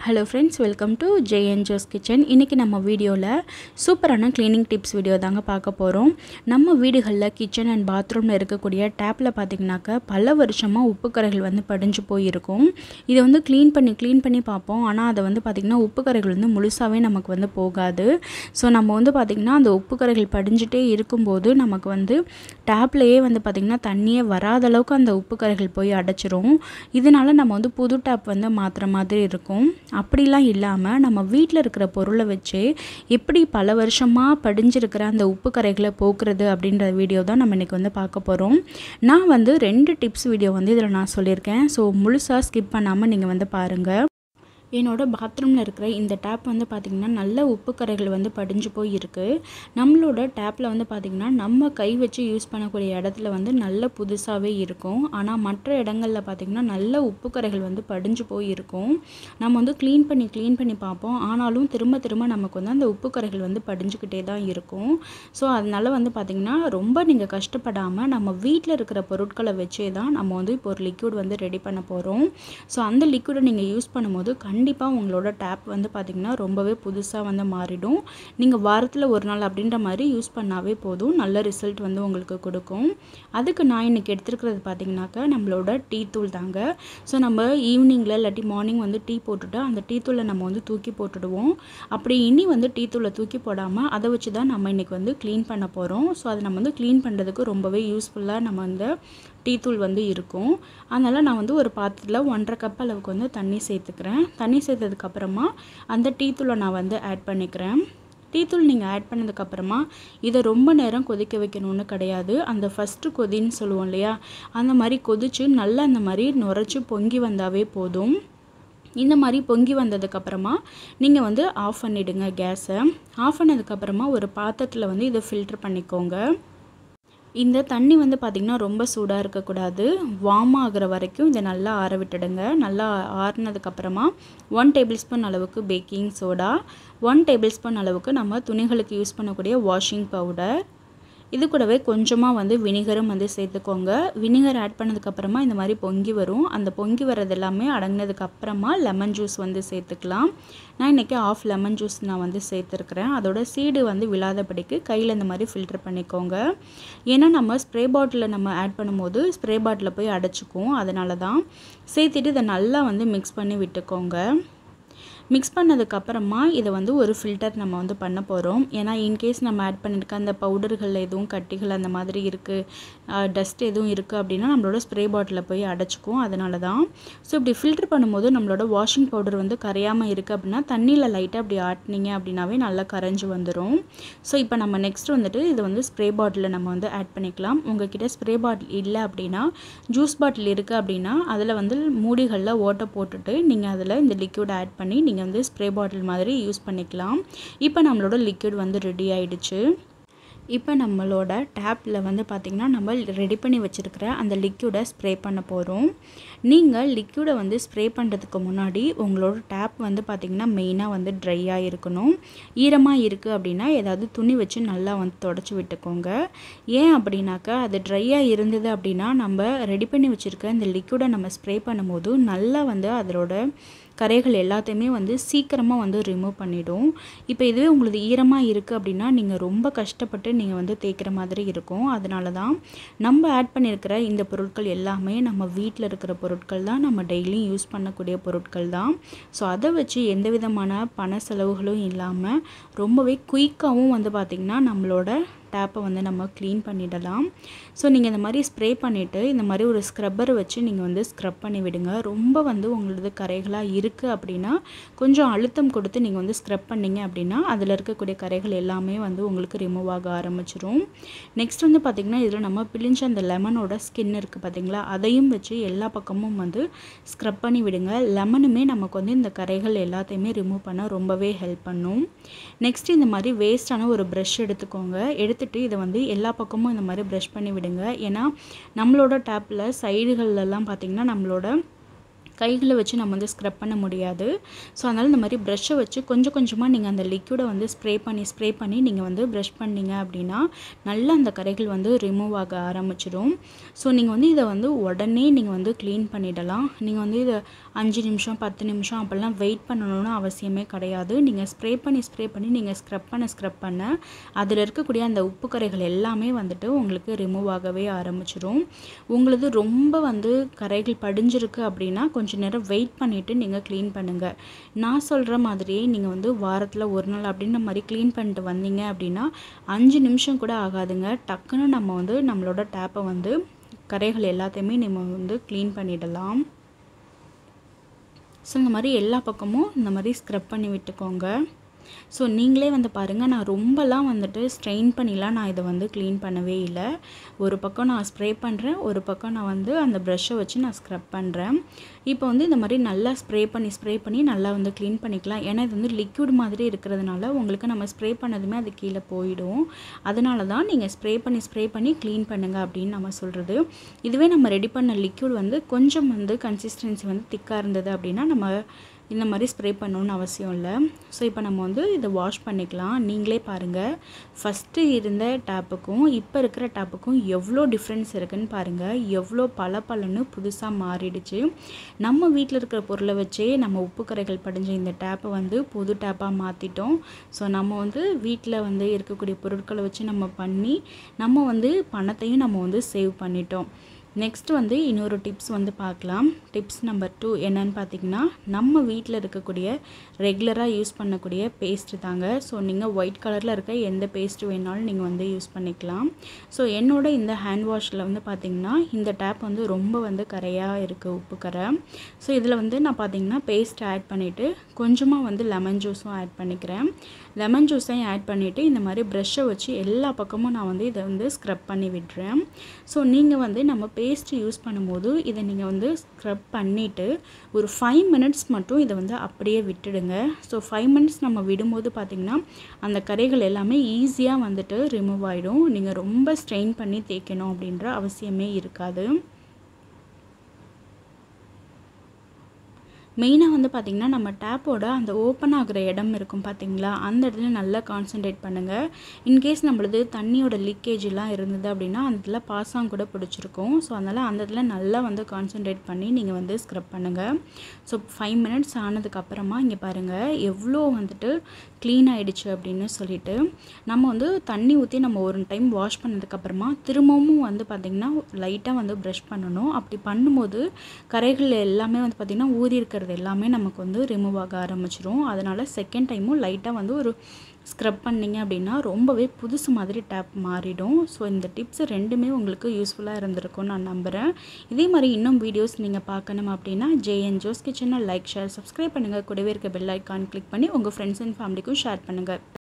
hello friends welcome to JN Jose kitchen இன்றைக்கி நம்ம வீடியோவில் சூப்பரான க்ளீனிங் டிப்ஸ் வீடியோ தாங்க பார்க்க போகிறோம் நம்ம வீடுகளில் கிச்சன் அண்ட் பாத்ரூமில் இருக்கக்கூடிய டேப்பில் பார்த்திங்கனாக்கா பல வருஷமாக உப்பு கரைகள் வந்து படிஞ்சு போயிருக்கும் இதை வந்து க்ளீன் பண்ணி க்ளீன் பண்ணி பார்ப்போம் ஆனால் அதை வந்து பார்த்திங்கன்னா உப்பு கரைகள் வந்து முழுசாகவே நமக்கு வந்து போகாது ஸோ நம்ம வந்து பார்த்திங்கன்னா அந்த உப்பு கரைகள் படிஞ்சிட்டே இருக்கும்போது நமக்கு வந்து டேப்லேயே வந்து பார்த்திங்கன்னா தண்ணியே வராத அளவுக்கு அந்த உப்பு கரைகள் போய் அடைச்சிரும் இதனால் நம்ம வந்து புது டேப் வந்து மாற்றுற மாதிரி இருக்கும் அப்படிலாம் இல்லாமல் நம்ம வீட்டில் இருக்கிற பொருளை வச்சு எப்படி பல வருஷமாக படிஞ்சிருக்கிற அந்த உப்பு கரைகளை போக்குறது அப்படின்ற வீடியோ தான் நம்ம இன்றைக்கி வந்து பார்க்க போகிறோம் நான் வந்து ரெண்டு டிப்ஸ் வீடியோ வந்து இதில் நான் சொல்லியிருக்கேன் ஸோ முழுசாக ஸ்கிப் பண்ணாமல் நீங்கள் வந்து பாருங்கள் என்னோட பாத்ரூமில் இருக்கிற இந்த டேப் வந்து பார்த்திங்கன்னா நல்ல உப்பு கரைகள் வந்து படிஞ்சு போய் இருக்குது நம்மளோட டேப்பில் வந்து பார்த்திங்கன்னா நம்ம கை வச்சு யூஸ் பண்ணக்கூடிய இடத்துல வந்து நல்ல புதுசாகவே இருக்கும் ஆனால் மற்ற இடங்களில் பார்த்திங்கன்னா நல்ல உப்பு கரைகள் வந்து படிஞ்சு போய் இருக்கும் நம்ம வந்து க்ளீன் பண்ணி க்ளீன் பண்ணி பார்ப்போம் ஆனாலும் திரும்ப திரும்ப நமக்கு வந்து அந்த உப்பு கரைகள் வந்து படிஞ்சுக்கிட்டே தான் இருக்கும் ஸோ அதனால் வந்து பார்த்திங்கன்னா ரொம்ப நீங்கள் கஷ்டப்படாமல் நம்ம வீட்டில் இருக்கிற பொருட்களை வச்சே தான் நம்ம வந்து இப்போ ஒரு லிக்விட் வந்து ரெடி பண்ண போகிறோம் ஸோ அந்த லிக்விடை நீங்கள் யூஸ் பண்ணும்போது கண்டிப்பாக உங்களோட டேப் வந்து பார்த்திங்கன்னா ரொம்பவே புதுசாக வந்து மாறிடும் நீங்கள் வாரத்தில் ஒரு நாள் அப்படின்ற மாதிரி யூஸ் பண்ணாவே போதும் நல்ல ரிசல்ட் வந்து உங்களுக்கு கொடுக்கும் அதுக்கு நான் இன்றைக்கி எடுத்துருக்கிறது பார்த்திங்கனாக்கா நம்மளோட டீ தூள் தாங்க ஸோ நம்ம ஈவினிங்கில் இல்லாட்டி மார்னிங் வந்து டீ போட்டுட்டு அந்த டீ தூளை நம்ம வந்து தூக்கி போட்டுடுவோம் அப்படி இனி வந்து டீ தூளை தூக்கி போடாமல் அதை வச்சு தான் நம்ம இன்றைக்கி வந்து க்ளீன் பண்ண போகிறோம் ஸோ அதை நம்ம வந்து க்ளீன் பண்ணுறதுக்கு ரொம்பவே யூஸ்ஃபுல்லாக நம்ம அந்த டீ தூள் வந்து இருக்கும் அதனால் நான் வந்து ஒரு பாத்திரத்தில் ஒன்றரை கப் அளவுக்கு வந்து தண்ணி சேர்த்துக்கிறேன் தண்ணி சேர்த்ததுக்கப்புறமா அந்த டீ தூளை நான் வந்து ஆட் பண்ணிக்கிறேன் டீ தூள் நீங்கள் ஆட் பண்ணதுக்கப்புறமா இதை ரொம்ப நேரம் கொதிக்க வைக்கணும்னு கிடையாது அந்த ஃபஸ்ட்டு கொதின்னு சொல்லுவோம் இல்லையா அந்த மாதிரி கொதித்து நல்லா அந்த மாதிரி நுரைச்சி பொங்கி வந்தாவே போதும் இந்த மாதிரி பொங்கி வந்ததுக்கப்புறமா நீங்கள் வந்து ஆஃப் பண்ணிவிடுங்க கேஸை ஆஃப் பண்ணதுக்கப்புறமா ஒரு பாத்திரத்தில் வந்து இதை ஃபில்ட்ரு பண்ணிக்கோங்க இந்த தண்ணி வந்து பார்த்திங்கன்னா ரொம்ப சூடாக இருக்கக்கூடாது வார்ம் ஆகிற வரைக்கும் இதை நல்லா ஆற விட்டுடுங்க நல்லா ஆறுனதுக்கப்புறமா ஒன் டேபிள் ஸ்பூன் அளவுக்கு baking soda one tablespoon அளவுக்கு நம்ம துணிகளுக்கு யூஸ் பண்ணக்கூடிய வாஷிங் பவுடர் இது கூடவே கொஞ்சமாக வந்து வினிகரும் வந்து சேர்த்துக்கோங்க வினிகர் ஆட் பண்ணதுக்கப்புறமா இந்த மாதிரி பொங்கி வரும் அந்த பொங்கி வர்றது எல்லாமே அடங்கினதுக்கப்புறமா லெமன் ஜூஸ் வந்து சேர்த்துக்கலாம் நான் இன்றைக்கி ஆஃப் லெமன் ஜூஸ் நான் வந்து சேர்த்துருக்குறேன் அதோட சீடு வந்து விழாதபடிக்கு கையில் இந்த மாதிரி ஃபில்டர் பண்ணிக்கோங்க ஏன்னா நம்ம ஸ்ப்ரே பாட்டிலில் நம்ம ஆட் பண்ணும்போது ஸ்ப்ரே பாட்டிலில் போய் அடைச்சிக்கும் அதனால தான் சேர்த்துட்டு இதை நல்லா வந்து மிக்ஸ் பண்ணி விட்டுக்கோங்க மிக்ஸ் பண்ணதுக்கப்புறமா இதை வந்து ஒரு ஃபில்டர் நம்ம வந்து பண்ண போகிறோம் ஏன்னா இன்கேஸ் நம்ம ஆட் பண்ணியிருக்க அந்த பவுடர்களில் எதுவும் கட்டிகள் அந்த மாதிரி இருக்குது டஸ்ட் எதுவும் இருக்குது அப்படின்னா நம்மளோட ஸ்ப்ரே பாட்டிலில் போய் அடைச்சிக்கும் அதனால தான் ஸோ இப்படி ஃபில்டர் பண்ணும்போது நம்மளோட வாஷிங் பவுடர் வந்து கரையாமல் இருக்குது அப்படின்னா தண்ணியில் லைட்டாக அப்படி ஆட்டினீங்க அப்படின்னாவே நல்லா கரைஞ்சி வந்துடும் ஸோ இப்போ நம்ம நெக்ஸ்ட் வந்துட்டு இதை வந்து ஸ்ப்ரே பாட்டிலில் நம்ம வந்து ஆட் பண்ணிக்கலாம் உங்ககிட்ட ஸ்ப்ரே பாட்டில் இல்லை அப்படின்னா ஜூஸ் பாட்டில் இருக்குது அப்படின்னா அதில் வந்து மூடிகளில் ஓட்டை போட்டுட்டு நீங்கள் அதில் இந்த லிக்யூட் ஆட் பண்ணி நீங்கள் நீங்கள் வந்து ஸ்ப்ரே பாட்டில் மாதிரி யூஸ் பண்ணிக்கலாம் இப்போ நம்மளோட லிக்விட் வந்து ரெடி ஆயிடுச்சு இப்போ நம்மளோட டேப்பில் வந்து பார்த்திங்கன்னா நம்ம ரெடி பண்ணி வச்சுருக்கிற அந்த லிக்யூடை ஸ்ப்ரே பண்ண போகிறோம் நீங்கள் லிக்யூடை வந்து ஸ்ப்ரே பண்ணுறதுக்கு முன்னாடி உங்களோட டேப் வந்து பார்த்திங்கன்னா மெயினாக வந்து ட்ரையாக இருக்கணும் ஈரமாக இருக்குது அப்படின்னா ஏதாவது துணி வச்சு நல்லா வந்து தொடச்சி விட்டுக்கோங்க ஏன் அப்படின்னாக்கா அது ட்ரையாக இருந்தது அப்படின்னா நம்ம ரெடி பண்ணி வச்சுருக்க இந்த லிக்யூடை நம்ம ஸ்ப்ரே பண்ணும்போது நல்லா வந்து அதோட கரைகள் எல்லாத்தையுமே வந்து சீக்கிரமாக வந்து ரிமூவ் பண்ணிடும் இப்போ இதுவே உங்களுக்கு ஈரமாக இருக்குது அப்படின்னா நீங்கள் ரொம்ப கஷ்டப்பட்டு நீங்கள் வந்து தேய்க்கிற மாதிரி இருக்கும் அதனால தான் நம்ம ஆட் பண்ணியிருக்கிற இந்த பொருட்கள் எல்லாமே நம்ம வீட்டில் இருக்கிற பொருட்கள் தான் நம்ம டெய்லியும் யூஸ் பண்ணக்கூடிய பொருட்கள் தான் ஸோ அதை வச்சு எந்த விதமான பண செலவுகளும் இல்லாமல் ரொம்பவே குயிக்காகவும் வந்து பார்த்திங்கன்னா நம்மளோட டேப்பை வந்து நம்ம க்ளீன் பண்ணிடலாம் ஸோ நீங்கள் இந்த மாதிரி ஸ்ப்ரே பண்ணிவிட்டு இந்த மாதிரி ஒரு ஸ்க்ரப்பரை வச்சு நீங்கள் வந்து ஸ்க்ரப் பண்ணி விடுங்க ரொம்ப வந்து உங்களது கரைகளாக இருக்குது அப்படின்னா கொஞ்சம் அழுத்தம் கொடுத்து நீங்கள் வந்து ஸ்க்ரப் பண்ணிங்க அப்படின்னா அதில் இருக்கக்கூடிய கரைகள் எல்லாமே வந்து உங்களுக்கு ரிமூவ் ஆக ஆரம்பிச்சிரும் நெக்ஸ்ட் வந்து பார்த்திங்கன்னா இதில் நம்ம பிழிஞ்ச அந்த லெமனோட ஸ்கின் இருக்குது பார்த்திங்களா அதையும் வச்சு எல்லா பக்கமும் வந்து ஸ்க்ரப் பண்ணி விடுங்க லெமனுமே நமக்கு வந்து இந்த கரைகள் எல்லாத்தையுமே ரிமூவ் பண்ண ரொம்பவே ஹெல்ப் பண்ணும் நெக்ஸ்ட் இந்த மாதிரி வேஸ்ட்டான ஒரு ப்ரஷ் எடுத்துக்கோங்க எடுத்து எடுத்துட்டு இதை வந்து எல்லா பக்கமும் இந்த மாதிரி ப்ரஷ் பண்ணி விடுங்க ஏன்னா நம்மளோட டேப்பில் சைடுகள்லாம் பார்த்திங்கன்னா நம்மளோட கைகளை வச்சு நம்ம வந்து ஸ்க்ரப் பண்ண முடியாது ஸோ அதனால் இந்த மாதிரி ப்ரஷ்ஷை வச்சு கொஞ்சம் கொஞ்சமாக நீங்கள் அந்த லிக்யூடை வந்து ஸ்ப்ரே பண்ணி ஸ்ப்ரே பண்ணி நீங்கள் வந்து ப்ரஷ் பண்ணீங்க அப்படின்னா நல்லா அந்த கரைகள் வந்து ரிமூவ் ஆக ஆரம்பிச்சிடும் ஸோ நீங்கள் வந்து இதை வந்து உடனே நீங்கள் வந்து க்ளீன் பண்ணிடலாம் நீங்கள் வந்து இதை அஞ்சு நிமிஷம் பத்து நிமிஷம் அப்படிலாம் வெயிட் பண்ணணும்னு அவசியமே கிடையாது நீங்கள் ஸ்ப்ரே பண்ணி ஸ்ப்ரே பண்ணி நீங்கள் ஸ்க்ரப் பண்ண ஸ்க்ரப் பண்ண அதில் இருக்கக்கூடிய அந்த உப்பு கரைகள் எல்லாமே வந்துட்டு உங்களுக்கு ரிமூவ் ஆகவே ஆரம்பிச்சிடும் உங்களது ரொம்ப வந்து கரைகள் படிஞ்சிருக்கு அப்படின்னா கொஞ்சம் நேரம் வெயிட் பண்ணிவிட்டு நீங்கள் க்ளீன் பண்ணுங்கள் நான் சொல்கிற மாதிரியே நீங்கள் வந்து வாரத்தில் ஒரு நாள் அப்படின்ற மாதிரி க்ளீன் பண்ணிட்டு வந்தீங்க அப்படின்னா அஞ்சு நிமிஷம் கூட ஆகாதுங்க டக்குன்னு நம்ம வந்து நம்மளோட டேப்பை வந்து கரைகள் எல்லாத்தையுமே நம்ம வந்து க்ளீன் பண்ணிடலாம் ஸோ இந்த மாதிரி எல்லா பக்கமும் இந்த மாதிரி ஸ்க்ரப் பண்ணி விட்டுக்கோங்க ஸோ நீங்களே வந்து பாருங்கள் நான் ரொம்பலாம் வந்துட்டு ஸ்ட்ரெயின் பண்ணிலாம் நான் இதை வந்து க்ளீன் பண்ணவே இல்லை ஒரு பக்கம் நான் ஸ்ப்ரே பண்ணுறேன் ஒரு பக்கம் நான் வந்து அந்த ப்ரஷ்ஷை வச்சு நான் ஸ்க்ரப் பண்ணுறேன் இப்போ வந்து இந்த மாதிரி நல்லா ஸ்ப்ரே பண்ணி ஸ்ப்ரே பண்ணி நல்லா வந்து க்ளீன் பண்ணிக்கலாம் ஏன்னா இது வந்து லிக்யூட் மாதிரி இருக்கிறதுனால உங்களுக்கு நம்ம ஸ்ப்ரே பண்ணதுமே அது கீழே போயிடும் அதனால தான் நீங்கள் ஸ்ப்ரே பண்ணி ஸ்ப்ரே பண்ணி க்ளீன் பண்ணுங்கள் அப்படின்னு நம்ம சொல்கிறது இதுவே நம்ம ரெடி பண்ண லிக்யூட் வந்து கொஞ்சம் வந்து கன்சிஸ்டன்சி வந்து திக்காக இருந்தது அப்படின்னா நம்ம இந்த மாதிரி ஸ்ப்ரே பண்ணணுன்னு அவசியம் இல்லை ஸோ இப்போ நம்ம வந்து இதை வாஷ் பண்ணிக்கலாம் நீங்களே பாருங்கள் ஃபஸ்ட்டு இருந்த டேப்புக்கும் இப்போ இருக்கிற டேப்புக்கும் எவ்வளோ டிஃப்ரென்ஸ் இருக்குதுன்னு பாருங்கள் எவ்வளோ பல பலன்னு புதுசாக மாறிடுச்சு நம்ம வீட்டில் இருக்கிற பொருளை வச்சே நம்ம உப்பு கரைகள் படிஞ்ச இந்த டேப்பை வந்து புது டேப்பாக மாற்றிட்டோம் ஸோ நம்ம வந்து வீட்டில் வந்து இருக்கக்கூடிய பொருட்களை வச்சு நம்ம பண்ணி நம்ம வந்து பணத்தையும் நம்ம வந்து சேவ் பண்ணிட்டோம் நெக்ஸ்ட் வந்து இன்னொரு டிப்ஸ் வந்து பார்க்கலாம் டிப்ஸ் நம்பர் டூ என்னன்னு பார்த்தீங்கன்னா நம்ம வீட்டில் இருக்கக்கூடிய ரெகுலராக யூஸ் பண்ணக்கூடிய பேஸ்ட்டு தாங்க ஸோ நீங்கள் ஒயிட் கலரில் இருக்க எந்த பேஸ்ட்டு வேணாலும் நீங்கள் வந்து யூஸ் பண்ணிக்கலாம் ஸோ என்னோட இந்த ஹேண்ட் வாஷில் வந்து பார்த்திங்கன்னா இந்த டேப் வந்து ரொம்ப வந்து கரையாக இருக்குது உப்பு கரை ஸோ இதில் வந்து நான் பார்த்திங்கன்னா பேஸ்ட் ஆட் பண்ணிவிட்டு கொஞ்சமாக வந்து லெமன் ஜூஸும் ஆட் பண்ணிக்கிறேன் லெமன் ஜூஸையும் ஆட் பண்ணிவிட்டு இந்த மாதிரி ப்ரெஷ்ஷை வச்சு எல்லா பக்கமும் நான் வந்து இதை வந்து ஸ்க்ரப் பண்ணி விடுறேன் ஸோ நீங்கள் வந்து நம்ம பேஸ்ட்டு யூஸ் பண்ணும்போது இதை நீங்கள் வந்து ஸ்க்ரப் பண்ணிவிட்டு ஒரு ஃபைவ் மினிட்ஸ் மட்டும் இதை வந்து அப்படியே விட்டுடுங்க ஸோ ஃபைவ் மினிட்ஸ் நம்ம விடும்போது பார்த்திங்கன்னா அந்த கரைகள் எல்லாமே ஈஸியாக வந்துட்டு ரிமூவ் ஆகிடும் நீங்கள் ரொம்ப ஸ்ட்ரெயின் பண்ணி தேய்க்கணும் அப்படின்ற அவசியமே இருக்காது மெயினாக வந்து பார்த்திங்கன்னா நம்ம டேப்போட அந்த ஓப்பன் ஆகிற இடம் இருக்கும் பார்த்தீங்களா அந்த இடத்துல நல்லா கான்சென்ட்ரேட் பண்ணுங்கள் இன்கேஸ் நம்மளது தண்ணியோட லீக்கேஜ் எல்லாம் இருந்தது அப்படின்னா அந்த இடத்துல பாசாங் கூட பிடிச்சிருக்கும் ஸோ அதனால் அந்த இடத்துல நல்லா வந்து கான்சென்ட்ரேட் பண்ணி நீங்கள் வந்து ஸ்க்ரப் பண்ணுங்கள் ஸோ ஃபைவ் மினிட்ஸ் ஆனதுக்கப்புறமா இங்கே பாருங்கள் எவ்வளோ வந்துட்டு க்ளீன் ஆகிடுச்சு அப்படின்னு சொல்லிட்டு நம்ம வந்து தண்ணி ஊற்றி நம்ம ஒரு டைம் வாஷ் பண்ணதுக்கப்புறமா திரும்பவும் வந்து பார்த்திங்கன்னா லைட்டாக வந்து ப்ரஷ் பண்ணணும் அப்படி பண்ணும்போது கரைகள் எல்லாமே வந்து பார்த்திங்கன்னா ஊறி இருக்கிறது எல்லாமே நமக்கு வந்து ரிமூவ் ஆக ஆரம்பிச்சிரும் அதனால் செகண்ட் டைமும் லைட்டாக வந்து ஒரு ஸ்க்ரப் பண்ணிங்க அப்படின்னா ரொம்பவே புதுசு மாதிரி டேப் மாறிடும் ஸோ இந்த டிப்ஸ் ரெண்டுமே உங்களுக்கு யூஸ்ஃபுல்லாக இருந்திருக்கும்னு நான் நம்புகிறேன் இதே மாதிரி இன்னும் வீடியோஸ் நீங்கள் பார்க்கணும் அப்படின்னா ஜேஎன் ஜோஸ் கிச்சனை லைக் ஷேர் சப்ஸ்கிரைப் பண்ணுங்கள் கூடவே இருக்க பெல் ஐக்கான் கிளிக் பண்ணி உங்கள் ஃப்ரெண்ட்ஸ் அண்ட் ஃபேமிலிக்கும் ஷேர் பண்ணுங்கள்